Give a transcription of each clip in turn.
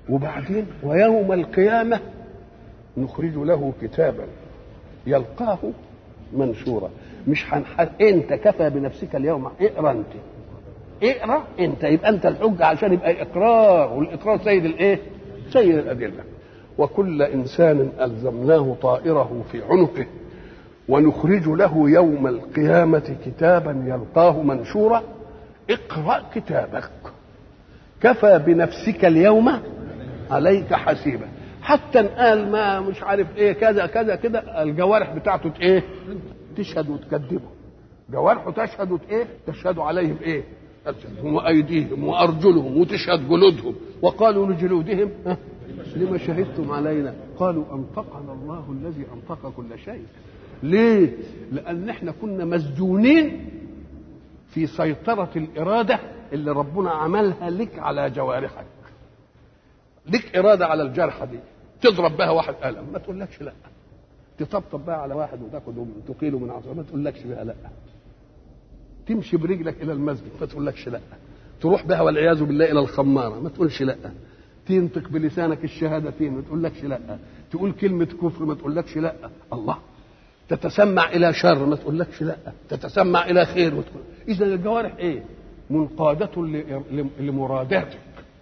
وبعدين ويوم القيامة نخرج له كتابا يلقاه منشورا مش هنح... انت كفى بنفسك اليوم اقرا انت اقرا انت يبقى انت الحجه عشان يبقى اقرار والاقرار سيد الايه؟ سيد الادله وكل انسان الزمناه طائره في عنقه ونخرج له يوم القيامه كتابا يلقاه منشورا اقرا كتابك كفى بنفسك اليوم عليك حسيبا حتى قال ما مش عارف ايه كذا كذا كده الجوارح بتاعته ايه تشهد وتكذبه جوارحه تشهد ايه تشهد عليهم ايه ألسنتهم وايديهم وارجلهم وتشهد جلودهم وقالوا لجلودهم ها، لما شهدتم علينا قالوا انطقنا الله الذي انطق كل شيء ليه لان احنا كنا مسجونين في سيطره الاراده اللي ربنا عملها لك على جوارحك لك اراده على الجرحه دي تضرب بها واحد قلم ما تقولكش لا تطبطب بقى على واحد وتاخده تقيله من عصا ما تقولكش بها لا تمشي برجلك الى المسجد ما تقولكش لا تروح بها والعياذ بالله الى الخماره ما تقولش لا تنطق بلسانك الشهادتين ما تقولكش لا تقول كلمه كفر ما تقولكش لا الله تتسمع الى شر ما تقولكش لا تتسمع الى خير وتقول اذا الجوارح ايه منقاده ل- ل- لمراداتك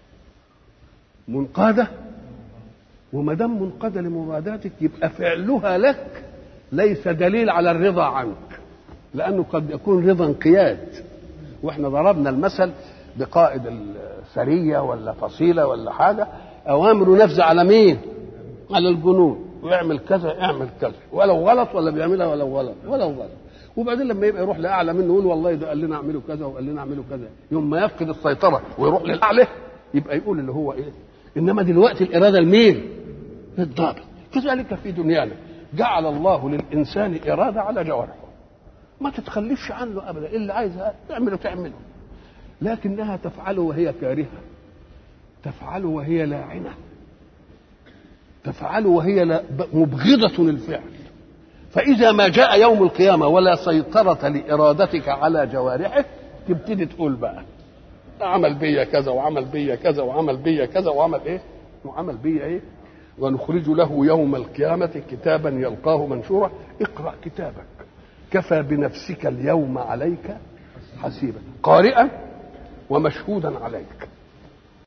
منقاده وما دام منقاده لمراداتك يبقى فعلها لك ليس دليل على الرضا عنك لانه قد يكون رضا انقياد واحنا ضربنا المثل بقائد السريه ولا فصيله ولا حاجه اوامره نفذ على مين؟ على الجنود ويعمل كذا اعمل كذا ولو غلط ولا بيعملها ولو غلط ولو غلط وبعدين لما يبقى يروح لاعلى منه يقول والله ده قال لنا اعملوا كذا وقال لنا اعملوا كذا يوم ما يفقد السيطره ويروح للاعلى يبقى يقول اللي هو ايه انما دلوقتي الاراده لمين؟ للضابط كذلك في دنيانا جعل الله للانسان اراده على جوارحه ما تتخلفش عنه ابدا اللي عايزها تعمله تعمله لكنها تفعله وهي كارهه تفعله وهي لاعنه تفعله وهي لا- مبغضه للفعل فاذا ما جاء يوم القيامه ولا سيطره لارادتك على جوارحه تبتدي تقول بقى عمل بيا كذا وعمل بيا كذا وعمل بيا كذا وعمل ايه وعمل بيا ايه ونخرج له يوم القيامة كتابا يلقاه منشورا اقرأ كتابك كفى بنفسك اليوم عليك حسيبا قارئا ومشهودا عليك